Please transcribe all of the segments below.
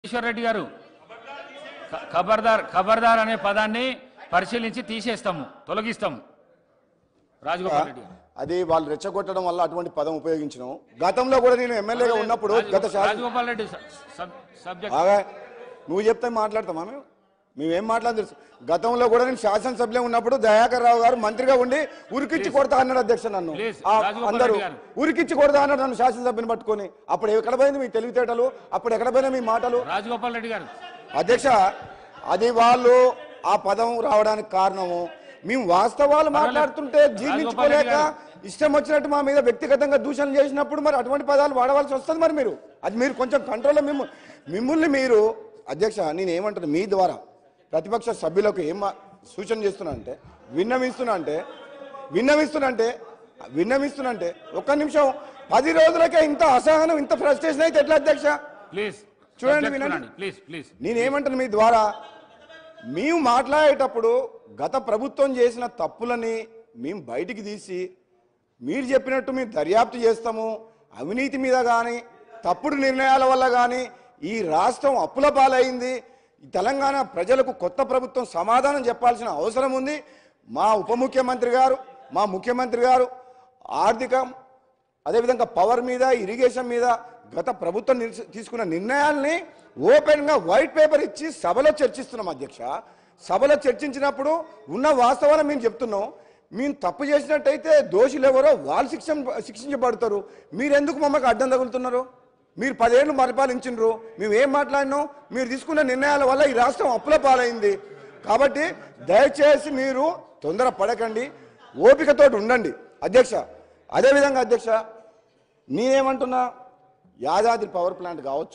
ఈశ్వర్ రెడ్డి గారు ఖ- ఖబర్దార్ ఖబర్దార్ అనే పదాన్ని పరిశీలించి తీసేస్తాము తొలగిస్తాము రాజగోపాల్ రెడ్డి గారు అది వాళ్ళు రెచ్చగొట్టడం వల్ల అటువంటి పదం ఉపయోగించినాం గతంలో కూడా నేను ఎమ్మెల్యేగా ఉన్నప్పుడు రాజగో- గత శాసన రాజగోపాల్ రెడ్డి స- సబ్- సబ్జెక్ట్ ఆగా నువ్వు చెప్తే మాట్లాడతామా మేము మేమేం మాట్లాడదు తెలుసు గతంలో కూడా నేను శాసనసభ్యులే ఉన్నప్పుడు దయాకర్ రావు గారు మంత్రిగా ఉండి ఉరికిచ్చి కొడతా అన్నాడు అధ్యక్ష నన్ను Please, ఆ, రాజగోపాల్ అందరూ రెడ్డి గారు. ఉరికిచ్చి కొడతా అన్నాడు నన్ను శాసనసభ్యుని పట్టుకొని అప్పుడు ఎక్కడ పోయింది మీ తెలివితేటలు అప్పుడు ఎక్కడ పోయినా మీ మాటలు రాజగోపాల్ రెడ్డి గారు అధ్యక్ష అది వాళ్ళు ఆ పదం రావడానికి కారణము మేము వాస్తవాలు మాట్లాడుతుంటే జీర్ణించుకోలేక ఇష్టం వచ్చినట్టు మా మీద వ్యక్తిగతంగా దూషణలు చేసినప్పుడు మరి అటువంటి పదాలు వాడవలసి వస్తుంది మరి మీరు అది మీరు కొంచెం కంట్రోల్లో మిమ్మ మిమ్మల్ని మీరు అధ్యక్ష నేను ఏమంటాను మీ ద్వారా ప్రతిపక్ష సభ్యులకు ఏం మా- సూచన చేస్తున్నా అంటే విన్నవిస్తున్నా అంటే విన్నవిస్తున్నా అంటే విన్నవిస్తున్నా అంటే ఒక్క నిమిషం పది రోజులకే ఇంత అసహనం ఇంత ఫ్రస్ట్రేషన్ అయితే ఎట్లా అధ్యక్ష ప్లీజ్ చూడండి, సబ్జెక్ట్ వినండి. వినండి. ప్లీజ్ ప్లీజ్ నేనేమంటాను మీ ద్వారా మేము మాట్లాడేటప్పుడు గత ప్రభుత్వం చేసిన తప్పులని మేము బయటికి తీసి మీరు చెప్పినట్టు మేము దర్యాప్తు చేస్తాము అవినీతి మీద కానీ తప్పుడు నిర్ణయాల వల్ల కానీ ఈ రాష్ట్రం అప్పుల పాలైంది ఈ తెలంగాణ ప్రజలకు కొత్త ప్రభుత్వం సమాధానం చెప్పాల్సిన అవసరం ఉంది మా ఉప ముఖ్యమంత్రి గారు మా ముఖ్యమంత్రి గారు ఆర్థికం అదేవిధంగా పవర్ మీద ఇరిగేషన్ మీద గత ప్రభుత్వం నిలిచి- తీసుకున్న నిర్ణయాల్ని ఓపెన్గా వైట్ పేపర్ ఇచ్చి సభలో చర్చిస్తున్నాం అధ్యక్ష సభలో చర్చించినప్పుడు ఉన్న వాస్తవాలు మేము చెప్తున్నాం మేము తప్పు చేసినట్టయితే దోషులు ఎవరో వాళ్ళు శిక్ష శిక్షించబడతారు మీరెందుకు మమ్మల్ని అడ్డం తగులుతున్నారు మీరు పదేళ్ళు పరిపాలించినరు మేము ఏం మాట్లాడినాం మీరు తీసుకున్న నిర్ణయాల వల్ల ఈ రాష్ట్రం అప్పుల పాలైంది కాబట్టి దయచేసి మీరు తొందర పడకండి ఓపికతోటి ఉండండి అధ్యక్ష అదేవిధంగా అధ్యక్ష నేనేమంటున్నా యాదాద్రి పవర్ ప్లాంట్ కావచ్చు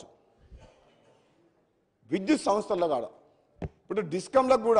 విద్యుత్ సంస్థల్లో కాడ ఇప్పుడు డిస్కంలకు కూడా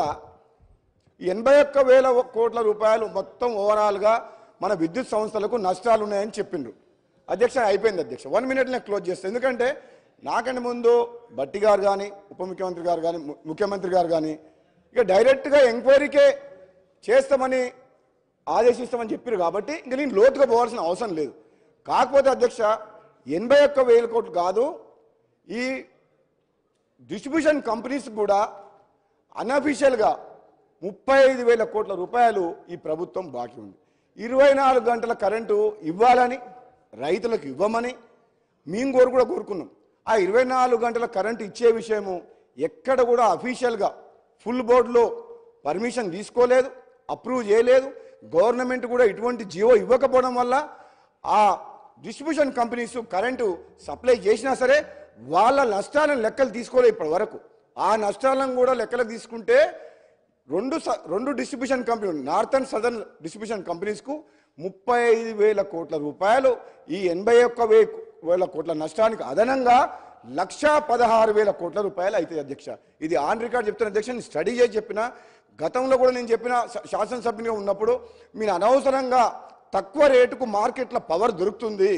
ఎనభై ఒక్క వేల కోట్ల రూపాయలు మొత్తం ఓవరాల్గా మన విద్యుత్ సంస్థలకు నష్టాలు ఉన్నాయని చెప్పిండ్రు అధ్యక్ష అయిపోయింది అధ్యక్ష వన్ మినిట్ నేను క్లోజ్ చేస్తాను ఎందుకంటే నాకంటే ముందు బట్టి గారు కానీ ఉప ముఖ్యమంత్రి గారు కానీ ము- ముఖ్యమంత్రి గారు కానీ ఇక డైరెక్ట్గా ఎంక్వైరీకే చేస్తామని ఆదేశిస్తామని చెప్పారు కాబట్టి ఇంక నేను లోతుగా పోవాల్సిన అవసరం లేదు కాకపోతే అధ్యక్ష ఎనభై ఒక్క వేల కోట్లు కాదు ఈ డిస్ట్రిబ్యూషన్ కంపెనీస్ కూడా అన్అఫీషియల్గా ముప్పై ఐదు వేల కోట్ల రూపాయలు ఈ ప్రభుత్వం బాకీ ఉంది ఇరవై నాలుగు గంటల కరెంటు ఇవ్వాలని రైతులకు ఇవ్వమని మేము కోరు కూడా కోరుకున్నాం ఆ ఇరవై నాలుగు గంటల కరెంటు ఇచ్చే విషయము ఎక్కడ కూడా అఫీషియల్గా ఫుల్ బోర్డులో పర్మిషన్ తీసుకోలేదు అప్రూవ్ చేయలేదు గవర్నమెంట్ కూడా ఇటువంటి జియో ఇవ్వకపోవడం వల్ల ఆ డిస్ట్రిబ్యూషన్ కంపెనీస్ కరెంటు సప్లై చేసినా సరే వాళ్ళ నష్టాలను లెక్కలు తీసుకోలేదు ఇప్పటి వరకు ఆ నష్టాలను కూడా లెక్కలకు తీసుకుంటే రెండు స- రెండు distribution company north and southern distribution కంపెనీస్కు ముప్పై ఐదు వేల కోట్ల రూపాయలు ఈ ఎనభై ఒక్క వే వేల కోట్ల నష్టానికి అదనంగా లక్షా పదహారు వేల కోట్ల రూపాయలు అవుతాయి అధ్యక్ష ఇది ఆన్ రికార్డ్ చెప్తున్న అధ్యక్ష నేను స్టడీ చేసి చెప్పిన గతంలో కూడా నేను చెప్పిన శా- శాసనసభ్యునిగా ఉన్నప్పుడు మీరు అనవసరంగా తక్కువ రేటుకు మార్కెట్లో పవర్ దొరుకుతుంది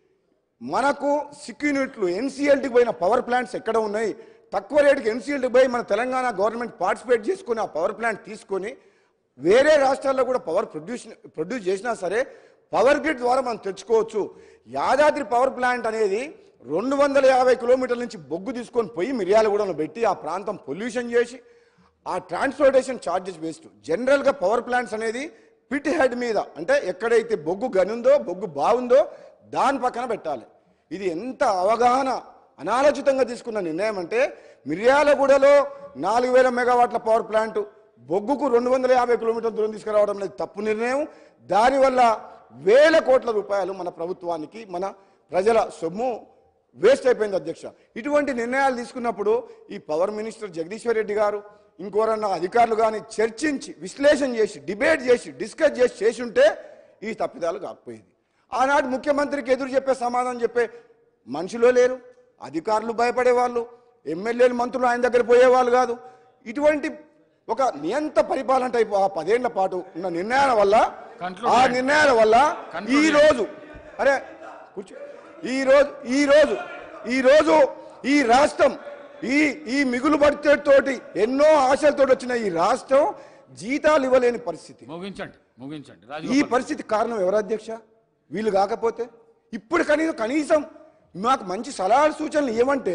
మనకు సిక్ యూనిట్లు ఎన్సీఎల్టీకి పోయిన పవర్ ప్లాంట్స్ ఎక్కడ ఉన్నాయి తక్కువ రేటుకి ఎన్సీఎల్టీకి పోయి మన తెలంగాణ గవర్నమెంట్ పార్టిసిపేట్ చేసుకుని ఆ పవర్ ప్లాంట్ తీసుకొని వేరే రాష్ట్రాల్లో కూడా పవర్ ప్రొడ్యూస్ ప్రొడ్యూస్ చేసినా సరే పవర్ గ్రిడ్ ద్వారా మనం తెచ్చుకోవచ్చు యాదాద్రి పవర్ ప్లాంట్ అనేది రెండు వందల యాభై కిలోమీటర్ల నుంచి బొగ్గు తీసుకొని పోయి మిర్యాలగూడలో పెట్టి ఆ ప్రాంతం పొల్యూషన్ చేసి ఆ ట్రాన్స్పోర్టేషన్ ఛార్జెస్ వేస్ట్ జనరల్గా పవర్ ప్లాంట్స్ అనేది పిట్ హెడ్ మీద అంటే ఎక్కడైతే బొగ్గు గనుందో బొగ్గు బాగుందో దాని పక్కన పెట్టాలి ఇది ఎంత అవగాహన అనాలోచితంగా తీసుకున్న నిర్ణయం అంటే మిర్యాలగూడలో నాలుగు వేల మెగావాట్ల పవర్ ప్లాంట్ బొగ్గుకు రెండు వందల యాభై కిలోమీటర్ల దూరం తీసుకురావడం అనేది తప్పు నిర్ణయం దానివల్ల వేల కోట్ల రూపాయలు మన ప్రభుత్వానికి మన ప్రజల సొమ్ము వేస్ట్ అయిపోయింది అధ్యక్ష ఇటువంటి నిర్ణయాలు తీసుకున్నప్పుడు ఈ పవర్ మినిస్టర్ జగదీశ్వర్ రెడ్డి గారు ఇంకోరన్నా అధికారులు కానీ చర్చించి విశ్లేషణ చేసి డిబేట్ చేసి డిస్కస్ చేసి చేసి ఉంటే ఈ తప్పిదాలు కాకపోయేది ఆనాడు ముఖ్యమంత్రికి ఎదురు చెప్పే సమాధానం చెప్పే మనుషులో లేరు అధికారులు భయపడేవాళ్ళు ఎమ్మెల్యేలు మంత్రులు ఆయన దగ్గర పోయేవాళ్ళు కాదు ఇటువంటి ఒక నియంత పరిపాలన టైపు ఆ పదేళ్ల పాటు ఉన్న నిర్ణయాల వల్ల Conclude ఆ చేయండి. నిర్ణయాల వల్ల Conclude ఈ చేయండి. రోజు అరే కూర్చో ఈ రోజు ఈ రోజు ఈ రోజు ఈ రాష్ట్రం ఈ ఈ మిగులు తోటి ఎన్నో ఆశలతో వచ్చిన ఈ రాష్ట్రం జీతాలు ఇవ్వలేని పరిస్థితి ముగించండి ముగించండి ఈ రాజగోపాల్ పరిస్థితి కారణం ఎవరు అధ్యక్ష వీళ్ళు కాకపోతే ఇప్పుడు కనీసం కనీసం మాకు మంచి సలహాలు సూచనలు ఏమంటే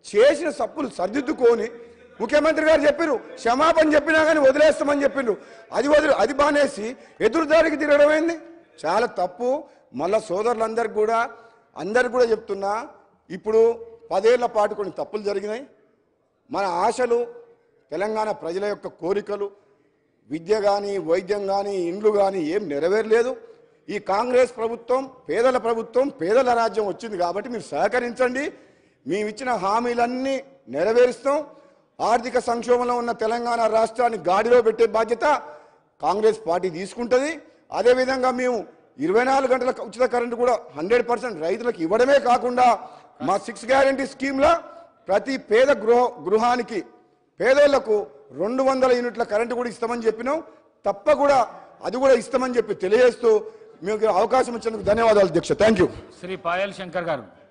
చేసిన సప్పులు సర్దిద్దుకొని ముఖ్యమంత్రి గారు చెప్పారు క్షమాపణ చెప్పినా కానీ వదిలేస్తామని చెప్పిండ్రు అది వదిలి అది బానేసి ఎదురుదారికి తిరగడం ఏంది చాలా తప్పు మళ్ళా సోదరులందరికీ కూడా అందరికి కూడా చెప్తున్నా ఇప్పుడు పదేళ్ల పాటు కొన్ని తప్పులు జరిగినాయి మన ఆశలు తెలంగాణ ప్రజల యొక్క కోరికలు విద్య కానీ వైద్యం కానీ ఇండ్లు కానీ ఏం నెరవేరలేదు ఈ కాంగ్రెస్ ప్రభుత్వం పేదల ప్రభుత్వం పేదల రాజ్యం వచ్చింది కాబట్టి మీరు సహకరించండి మేము ఇచ్చిన హామీలన్నీ నెరవేరుస్తాం ఆర్థిక సంక్షోభంలో ఉన్న తెలంగాణ రాష్ట్రాన్ని గాడిలో పెట్టే బాధ్యత కాంగ్రెస్ పార్టీ తీసుకుంటుంది అదేవిధంగా మేము ఇరవై నాలుగు గంటల ఉచిత కరెంటు కూడా హండ్రెడ్ పర్సెంట్ రైతులకు ఇవ్వడమే కాకుండా మా సిక్స్ గ్యారంటీ స్కీమ్లో ప్రతి పేద గృహ గృహానికి పేదోళ్లకు రెండు వందల యూనిట్ల కరెంటు కూడా ఇస్తామని చెప్పినాం తప్ప కూడా అది కూడా ఇస్తామని చెప్పి తెలియజేస్తూ మీకు అవకాశం ఇచ్చినందుకు ధన్యవాదాలు అధ్యక్ష థ్యాంక్ యూ శ్రీ పాయల్ శంకర్ గారు